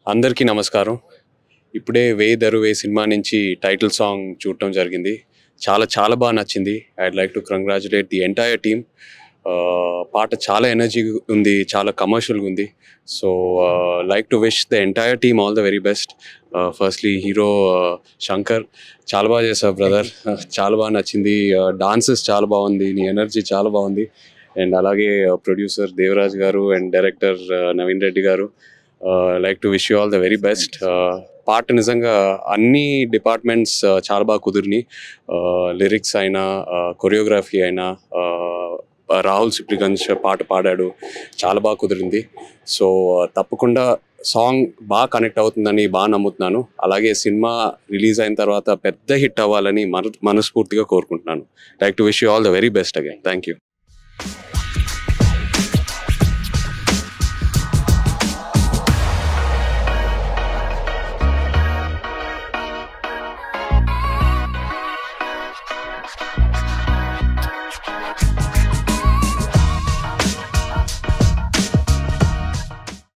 అందరికీ నమస్కారం ఇప్పుడే వే దరువే సినిమా నుంచి టైటిల్ సాంగ్ చూడటం జరిగింది చాలా చాలా బాగా నచ్చింది I'd like to congratulate the entire team పాట చాలా ఎనర్జీ ఉంది చాలా కమర్షియల్గా ఉంది so like to wish the entire team all the very best firstly hero Shankar చాలా బాగా చేశావు బ్రదర్ చాలా బాగా నచ్చింది డాన్సెస్ చాలా బాగుంది నీ ఎనర్జీ చాలా బాగుంది అండ్ అలాగే ప్రొడ్యూసర్ దేవరాజ్ గారు అండ్ డైరెక్టర్ నవీన్ రెడ్డి గారు like to wish you all the very best పాట నిజంగా అన్ని డిపార్ట్మెంట్స్ చాలా బాగా కుదిరినాయి లిరిక్స్ అయినా కొరియోగ్రఫీ అయినా రాహుల్ సిప్లిగంజ్ పాట పాడాడు చాలా బాగా కుదిరింది సో తప్పకుండా సాంగ్ బాగా కనెక్ట్ అవుతుందని బాగా నమ్ముతున్నాను అలాగే సినిమా రిలీజ్ అయిన తర్వాత పెద్ద హిట్ అవ్వాలని మన మనస్ఫూర్తిగా కోరుకుంటున్నాను like to wish you all the very best again thank you